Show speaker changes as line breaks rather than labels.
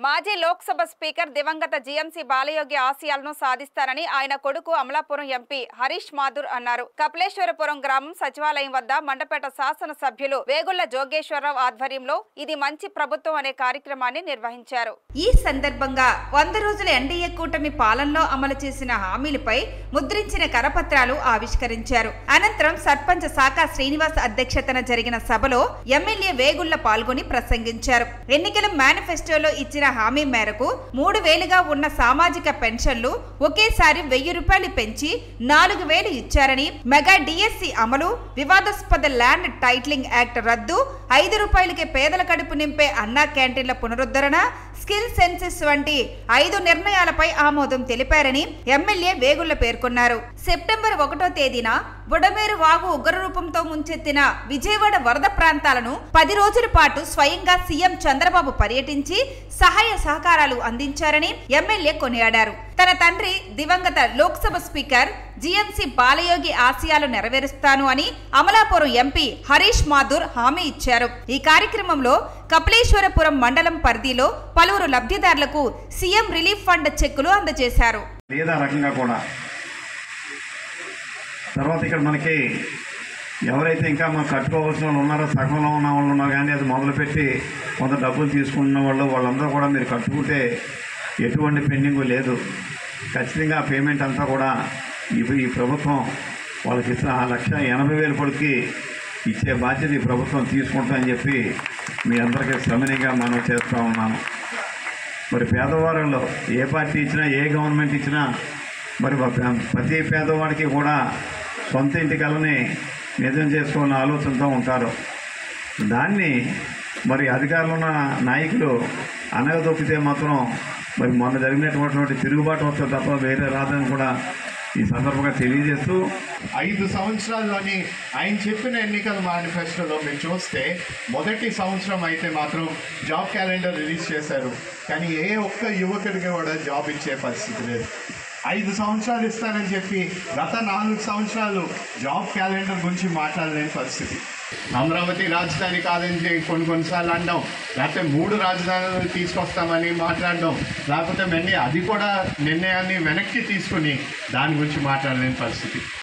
మాజీ లోక్సభ స్పీకర్ దివంగత జీఎంసీ బాలయోగి ఆశయాలను సాధిస్తారని ఆయన కొడుకు అమలాపురం ఎంపీ హరీష్ మాథుర్ అన్నారు కపిలేశ్వరపురం గ్రామం సచివాలయం వద్ద మండపేట శాసన సభ్యులు వేగుళ్ల జోగేశ్వరరావు ఆధ్వర్యంలో ఇది మంచి ప్రభుత్వం అనే కార్యక్రమాన్ని నిర్వహించారు ఈ సందర్భంగా వంద రోజుల ఎన్డీఏ కూటమి పాలనలో అమలు చేసిన హామీలపై ముద్రించిన కరపత్రాలు ఆవిష్కరించారు అనంతరం సర్పంచ్ శాఖ శ్రీనివాస్ అధ్యక్షతన జరిగిన సభలో ఎమ్మెల్యే వేగుళ్ల పాల్గొని ప్రసంగించారు ఎన్నికల మేనిఫెస్టోలో ఇచ్చిన హామీ మేరకు మూడు వేలుగా ఉన్న సామాజిక పెన్షన్లు ఒకేసారి వెయ్యి రూపాయలు పెంచి నాలుగు వేలు ఇచ్చారని మెగా డిఎస్సి అమలు వివాదాస్పద ల్యాండ్ టైటిలింగ్ యాక్ట్ రద్దు ఐదు రూపాయలకే పేదల కడుపు నింపే అన్నా క్యాంటీన్ల పునరుద్ధరణ స్కిల్ సెన్సెస్ వంటి ఐదు నిర్ణయాలపై ఆమోదం తెలిపారని ఎమ్మెల్యే వేగుళ్ల పేర్కొన్నారు సెప్టెంబర్ ఒకటో తేదీన బుడమేరు వాగు ఉగ్రరూపంతో ముంచెత్తిన విజయవాడ వరద ప్రాంతాలను పది రోజుల పాటు స్వయంగా సీఎం చంద్రబాబు పర్యటించి సహాయ సహకారాలు అందించారని ఎమ్మెల్యే కొనియాడారు తన తండ్రి దివంగత లోక్సభ స్పీకర్ జీఎంసీ బాలయోగి ఆశయాలు నెరవేరుస్తాను అని అమలాపురం ఎంపీ హరీష్ మాథుర్ హామీ ఇచ్చారు ఈ కార్యక్రమంలో కపిలేశ్వరపురం మండలం పరిధిలో పలువురు లబ్ధిదారులకు సీఎం రిలీఫ్ ఫండ్ చెక్కులు అందజేశారు
లేదా రకంగా కూడా తర్వాత ఇక్కడ మనకి ఎవరైతే ఇంకా మనం కట్టుకోవాల్సిన వాళ్ళు ఉన్నారో సగంలో ఉన్న వాళ్ళు ఉన్నారు కానీ అది మొదలుపెట్టి కొంత డబ్బులు తీసుకున్న వాళ్ళు వాళ్ళందరూ కూడా మీరు కట్టుకుంటే ఎటువంటి పెండింగ్ లేదు ఖచ్చితంగా ఆ పేమెంట్ అంతా కూడా ఇప్పుడు ఈ ప్రభుత్వం వాళ్ళకి ఇచ్చిన ఆ లక్ష ఎనభై వేల కొడుకి ఇచ్చే బాధ్యత ఈ ప్రభుత్వం తీసుకుంటుందని చెప్పి మీ అందరికీ శ్రమనిగా మనం చేస్తూ ఉన్నాను మరి పేదవారిలో ఏ పార్టీ ఇచ్చినా ఏ గవర్నమెంట్ ఇచ్చినా మరి ఒక- ప్రతి పేదవాడికి కూడా సొంత ఇంటి కలని నిజం చేసుకున్న ఆలోచనతో ఉంటారు దాన్ని మరి అధికారులు ఉన్న నాయకులు అనగదొక్కితే మాత్రం మరి మొన్న జరిగినటువంటి తిరుగుబాటు వస్తే తప్ప వేరే రాదని కూడా ఈ సందర్భంగా తెలియజేస్తూ
ఐదు సంవత్సరాల్లోని ఆయన చెప్పిన ఎన్నికల మేనిఫెస్టోలో మీరు చూస్తే మొదటి సంవత్సరం అయితే మాత్రం జాబ్ క్యాలెండర్ రిలీజ్ చేశారు కానీ ఏ ఒక్క యువకుడికి కూడా జాబ్ ఇచ్చే పరిస్థితి లేదు ఐదు సంవత్సరాలు ఇస్తానని చెప్పి గత నాలుగు సంవత్సరాలు జాబ్ క్యాలెండర్ గురించి మాట్లాడలేని పరిస్థితి అమరావతి రాజధాని కాదని చెప్పి కొన్ని కొన్నిసార్లు అనడం లేకపోతే మూడు రాజధానులు తీసుకొస్తామని మాట్లాడడం లేకపోతే మళ్ళీ అది కూడా నిర్ణయాన్ని వెనక్కి తీసుకుని దాని గురించి మాట్లాడలేని పరిస్థితి